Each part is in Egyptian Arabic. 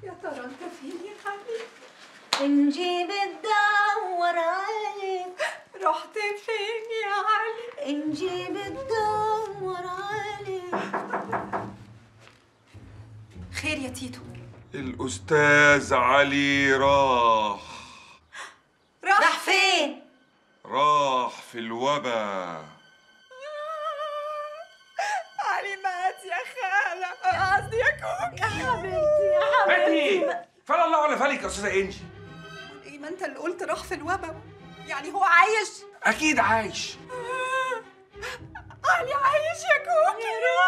يا ترى انت فين يا حبيبي انجي بتدور عليك رحت فين يا علي انجي بتدور عليك خير يا تيتو الأستاذ علي راح راح فين؟ راح في الوبا علي مات يا خالة قصدي يا كوكي يا حبيبتي يا ماتي فلا الله ولا فلك يا أستاذة إنجي ايه ما انت اللي قلت راح في الوبا يعني هو عايش أكيد عايش علي عايش يا كوكي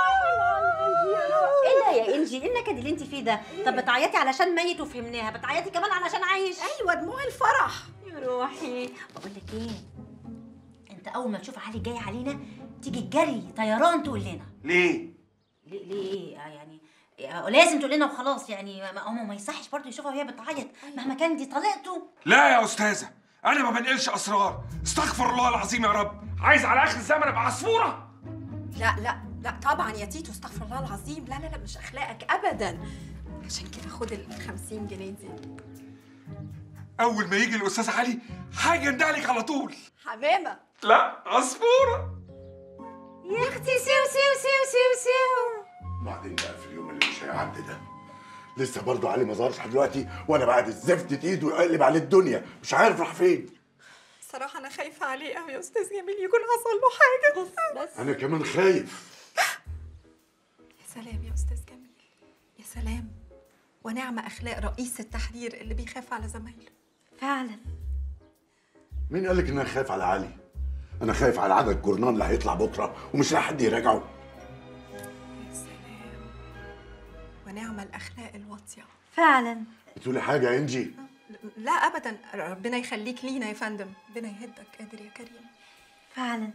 ايه ده يا انجي ايه النكد اللي انت فيه ده طب بتعيطي علشان ميت وفهمناها بتعيطي كمان علشان عايش ايوه دموع الفرح يا روحي بقول لك ايه انت اول ما تشوف علي جاي علينا تيجي الجري طيران تقول لنا ليه؟ ليه ليه ايه آه يعني آه لازم تقول لنا وخلاص يعني ما ما- ما يصحش برضه يشوفها وهي بتعيط مهما كان دي طليقته لا يا أستاذة أنا ما بنقلش أسرار استغفر الله العظيم يا رب عايز على آخر الزمن أبقى عصفورة لا لا لا طبعا يا تيتو استغفر الله العظيم لا لا لا مش اخلاقك ابدا عشان كده خد ال 50 جنيه دي أول ما يجي الأستاذ علي حاجة ندعلك على طول حمامه لا عصفورة يا اختي سيو سيو سيو سيو سيو بعدين بقى في اليوم اللي مش هيعدي ده لسه برضه علي ما ظهرش لحد دلوقتي وانا بعد الزفت ايده يقلب عليه الدنيا مش عارف راح فين صراحه انا خايفه عليه قوي يا استاذ جميل يكون حصل له حاجه بس انا كمان خايف يا سلام يا استاذ جميل يا سلام ونعم اخلاق رئيس التحرير اللي بيخاف على زمايله فعلا مين قال لك ان انا خايف على علي انا خايف على عدد الجورنان اللي هيطلع بكره ومش لاقي حد يراجعه يا سلام ونعم الاخلاق الواطيه فعلا بتقولي حاجه يا انجي لا ابدا ربنا يخليك لينا يا فندم ربنا يهدك قادر يا كريم فعلا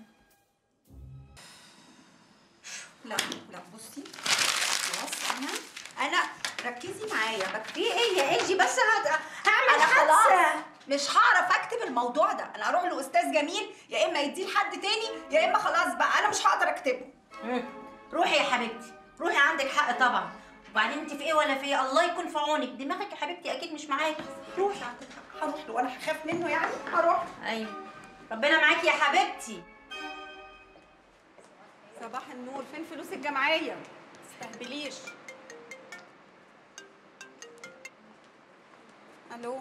لا لا بصي خلاص انا انا ركزي معايا في ايه يا انجي بس هت- هعمل انا خلاص حادثه مش هعرف اكتب الموضوع ده انا اروح لاستاذ جميل يا اما يديه لحد تاني يا اما خلاص بقى انا مش هقدر اكتبه مم. روحي يا حبيبتي روحي عندك حق طبعا وبعدين انت في ايه ولا في ايه الله يكون في عونك دماغك يا حبيبتي اكيد مش معاكي روحي هروح له وانا هخاف منه يعني هروح ايوه ربنا معاكي يا حبيبتي صباح النور فين فلوس الجمعيه تستهبليش الو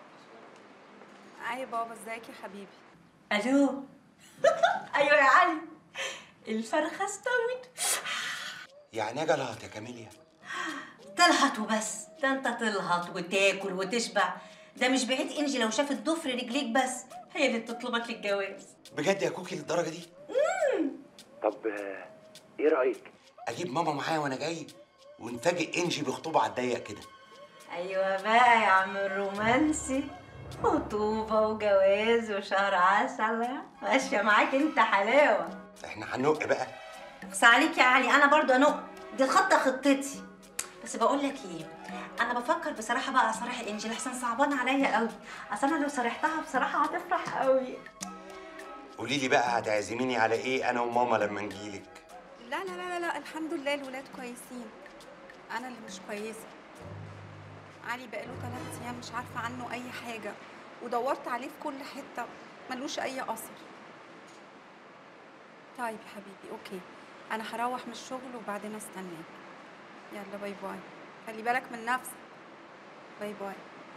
اي بابا ازيك يا حبيبي الو ايوه يا علي الفرخه استوت يعني جلط يا كاميليا تلهط وبس ده انت تلهط وتاكل وتشبع ده مش بعيد انجي لو شافت ضفر رجليك بس هي اللي تطلبك للجواز بجد يا كوكي للدرجه دي طب آه، ايه رايك اجيب ماما معايا وانا جاي ونفاجئ انجي بخطوبه على الضيق كده ايوه بقى يا عم الرومانسي خطوبه وجواز وشهر عسل ماشيه معاك انت حلاوه احنا هنق بقى بس عليك يا علي انا برضو انق دي الخطه خطتي بس بقول لك ايه انا بفكر بصراحه بقى اصارح الانجي لحسن صعبان عليا قوي اصل انا لو صارحتها بصراحه هتفرح قوي قولي لي بقى هتعزميني على ايه انا وماما لما نجيلك لا لا لا لا, لا الحمد لله الولاد كويسين انا اللي مش كويسه علي بقاله ثلاث ايام مش عارفه عنه اي حاجه ودورت عليه في كل حته ملوش اي اثر طيب يا حبيبي اوكي انا هروح من الشغل وبعدين استناك يلا باي باي خلي بالك من نفسك باي باي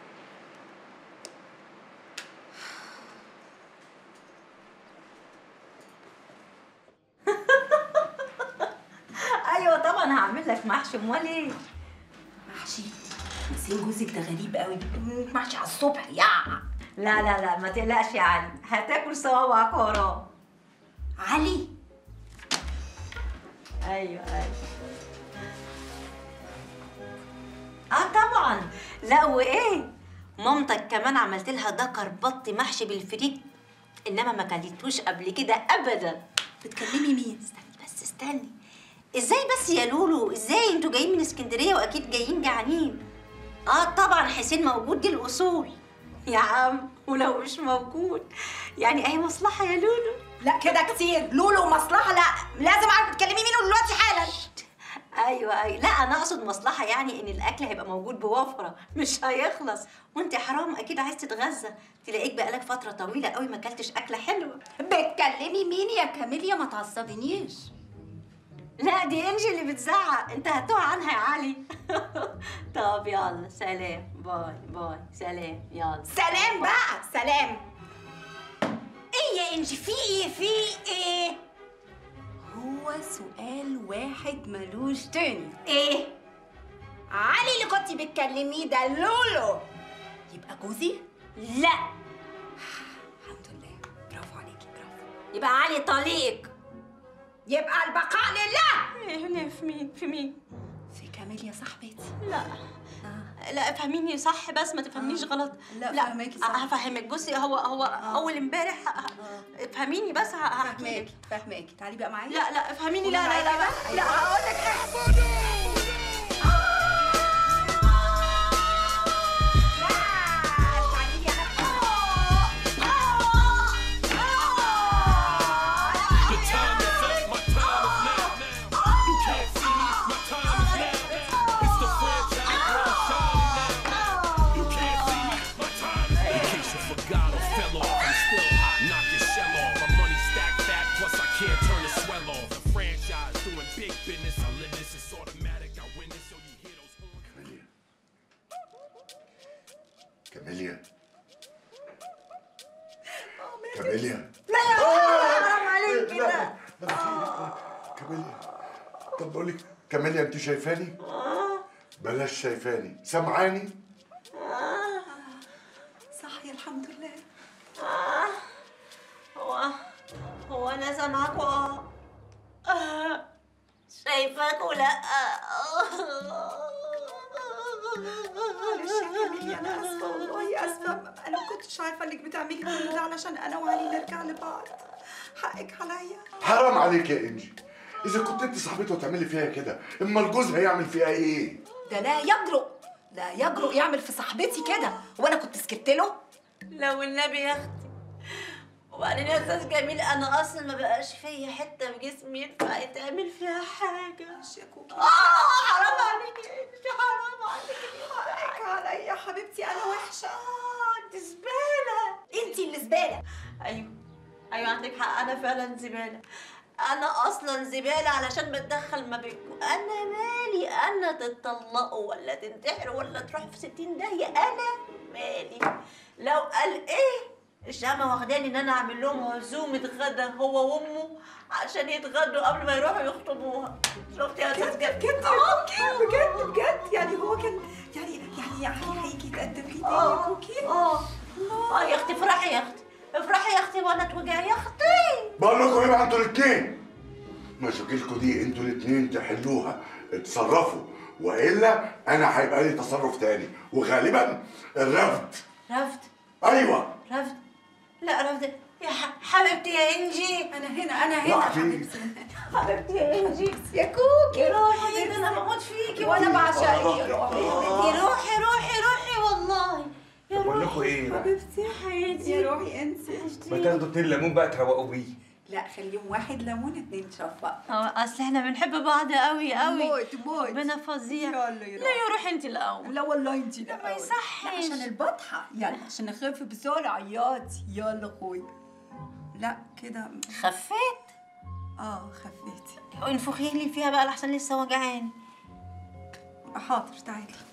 ايوه طبعا هعمل لك محشي امال ايه محشي نسيم جوزك ده غريب قوي محشي على الصبح يا لا لا لا ما تقلقش يا علي هتاكل صوابعك وراه علي ايوه ايوه اه طبعا لا وايه مامتك كمان عملت لها دكر بط محشي بالفريك انما ما كلتوش قبل كده ابدا بتكلمي مين استني بس استني ازاي بس يا لولو ازاي انتوا جايين من اسكندريه واكيد جايين جعانين اه طبعا حسين موجود دي الاصول يا عم ولو مش موجود يعني اي مصلحه يا لولو لا كده كتير لولو مصلحه لا لازم اعرف بتكلمي مين دلوقتي حالا ايوه ايوه لا انا اقصد مصلحه يعني ان الاكل هيبقى موجود بوفره مش هيخلص وانت حرام اكيد عايز تتغذى تلاقيك بقالك فتره طويله قوي ما اكلتش اكله حلوه بتكلمي مين يا كاميليا ما تعصبنيش لا دي انجي اللي بتزعق انت هتوه عنها يا علي طب يلا سلام باي باي سلام يلا سلام بقى سلام ايه يا انجي في ايه في ايه هو سؤال واحد ملوش تاني ايه علي اللي كنتي بتكلميه ده لولو يبقى جوزي لا الحمد لله برافو عليكي برافو يبقى علي طليق يبقى البقاء لله ايه في مين في مين في كاميليا صاحبتي لا لا افهميني صح بس ما تفهمنيش غلط لا، فاهماكي صح. هفهمك بصي هو هو اول امبارح افهميني بس ه- هحكي لك فاهماكي فاهماكي تعالي بقى معايا لا لا افهميني قولي لا لا معايا لا بقى. لا, لا أيوة. هقول لك حاجه The time is up, my time is now. You can't see me, my time is now. It's the franchise world shining now. You can't see me, my time is now. In case you forgot or fell off, I'm still hot. Knock your shell off. My money stacked fat, plus I can't turn the swell off. The franchise doing big business. I live this, it's automatic. I win this, so you hear those horns. كاميليا كاميليا حرام عليك لا، كده لا، في- كاميليا طب بقول لك كاميليا انت شايفاني؟ بلاش شايفاني سامعاني؟ صحي الحمد لله هو هو انا سامعاك اه آه. شايفاك ولا معلش يا كاميليا انا اسفه والله اسفه انا ما كنتش عارفه انك بتعملي كل ده علشان انا وعلي نرجع لبعض حقك عليا حرام عليك يا انجي اذا كنت انت صاحبته وتعملي فيها كده اما الجوز هيعمل فيها ايه؟ ده لا يجرؤ لا يجرؤ يعمل في صاحبتي كده وانا كنت سكت له لو النبي يا اختي وبعدين يا استاذ جميل انا اصلا ما بقاش فيا حته في جسمي ينفع يتعمل فيها حاجه يا كوكي اه حرام عليكي يا انتي، حرام عليكي حقك عليا يا حبيبتي انا وحشه اه انت زباله انتي اللي زباله ايوه ايوه عندك حق انا فعلا زباله انا اصلا زباله علشان بتدخل ما بينكم انا مالي انا تتطلقوا ولا تنتحروا ولا تروحوا في ستين داهيه انا مالي لو قال ايه الشامة واخداني ان انا اعمل لهم عزومة غدا هو وامه عشان يتغدوا قبل ما يروحوا يخطبوها شفتي يا استاذ بجد جد بجد بجد بجد يعني هو كان يعني يعني يعني هيجي يتقدم لي تاني يا كوكي اه اه يا اختي افرحي يا اختي افرحي يا اختي ولا توجعي يا اختي بقول لكم ايه بقى انتوا الاثنين مشاكلكم دي انتوا الاثنين تحلوها اتصرفوا والا انا هيبقى لي تصرف تاني وغالبا الرفض رفض ايوه رفض لا رفض يا ح- حبيبتي يا انجي انا هنا انا هنا لا، يا في- حبيبتي حبيبتي يا انجي يا كوكي روحي ده انا بموت فيكي وانا بعشقك يا حبيبتي روحي روحي روحي والله يا بقول روحي لكم ايه بقى حبيبتي حياتي يا روحي انت ما تاخدوا اتنين ليمون بقى تروقوا بيه لا خليهم واحد ليمون اتنين شفاء اه اصل احنا بنحب بعض قوي قوي موت موت ربنا فظيع يلا يا لا يا روحي انت الاول لا والله انت لا ما يصحش. لا عشان البطحه يلا عشان نخف بسرعه عياطي يلا اخوي لا كده خفيت اه خفيتي انفخي لي فيها بقى لحسن لسه وجعاني حاضر تعالي